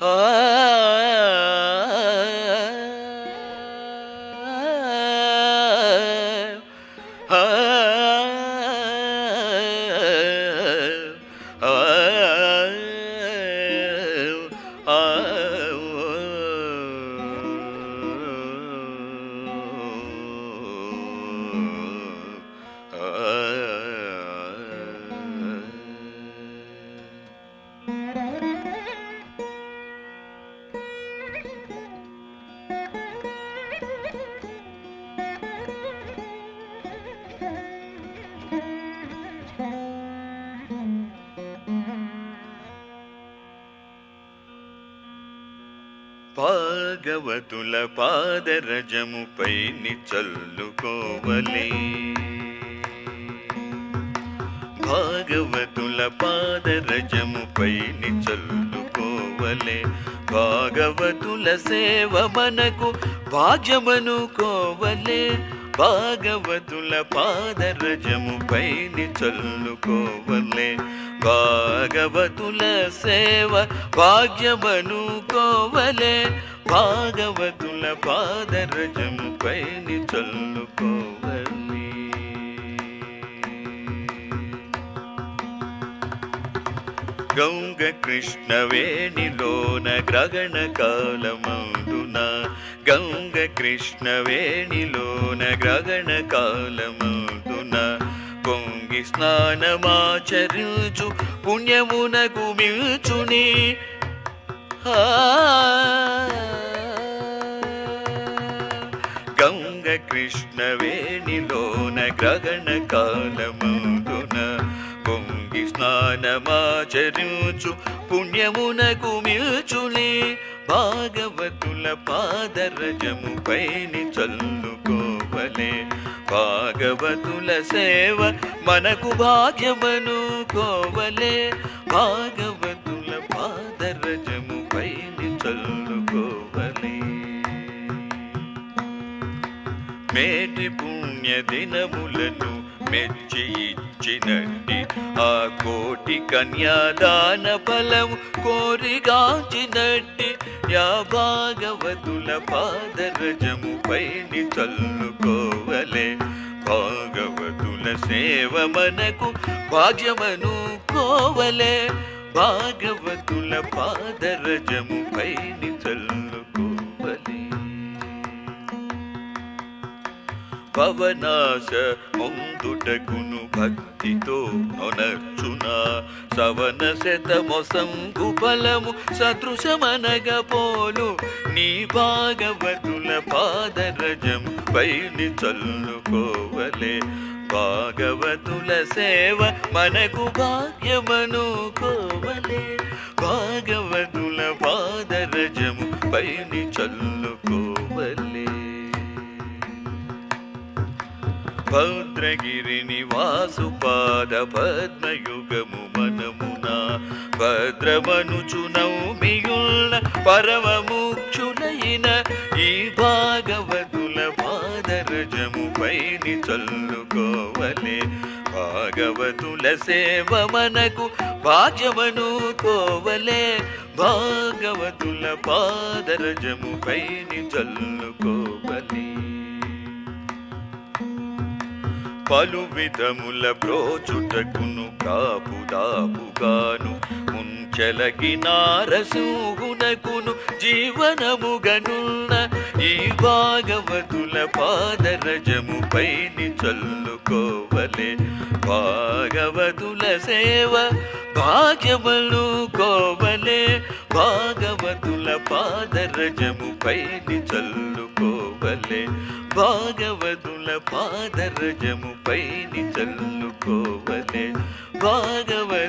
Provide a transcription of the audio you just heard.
భాగవతుల పాదరజముపై చల్లుకోవలే భాగవతుల పాదరజముపై చల్లుకోవలే భాగవతుల సేవ మనకు భాగ్యమను కోవలే భాగవతుల పాదరజముపై చల్లుకోవలే భాగవతుల సేవ భాగ్యమను కోవలే భాగవతుల పాదరజముపై చల్లుకోవలే గౌగ కృష్ణ వేణిలోన గ్రగణ కాలమందున గౌగ కృష్ణ వేణిలోన గ్రగణ కాలమందున పొంగి స్నానమాచరించు పుణ్యమునకు మిల్చుని ఆ గంగ కృష్ణ వేణిలోన గ్రగణ కాలమందున పొంగి స్నానమాచరించు పుణ్యమునకు మిల్చుని భాగవతుల పాదరజముపై చల్లుకోవలే భాగవతుల సేవ మనకు భాగ్యమను కోవలే భాగవతుల పాదరజముపై చల్లుకోవలే మేటి పుణ్య దినములను మెచ్చి ఇచ్చినట్టి ఆ కోటి కన్యాదాన ఫలము కోరిగాంచినట్టి యా భాగవతుల పాదరజముపై చల్లుకోవలే భాగవతుల సేవ మనకు భాగ్యమను కోవలే భాగవతుల పాదరజముపై చల్లుకోవలే పవనాశ ముందుటకును భక్తితో నొనర్చున సవన శతమొసంగు ఫలము సదృశమనగ పోలు నీ భాగవతుల పాదరజం పైని చల్లుకోవలే భాగవతుల సేవ మనకు భాగ్యమను కోవలే భాగవతుల పాదరజము పైని చల్లుకోవలే భద్రగిరి నివాసు పాద పద్మయుగము మనమున భద్రమనుచు నౌమియున్న పరమముక్షులైన ఈ భాగవతుల పాదరజము పైని చల్లుకోవలే భాగవతుల సేవ మనకు భాగ్యమను కోవలే భాగవతుల పాదరజము పైని చల్లుకోవలే పలు విధముల బ్రోచుటకును కాపుదాపుగాను ముంచెలకి నారసింహునకును జీవనముగనున్న ఈ భాగవతుల పాదరజము పైని చల్లుకోవలే భాగవతుల సేవ భాగ్యములు కోవలే భాగవతుల పాదరజము పైని చల్లుకోవలే భాగవతుల పాదరజము పైని చల్లుకోవలే భాగవ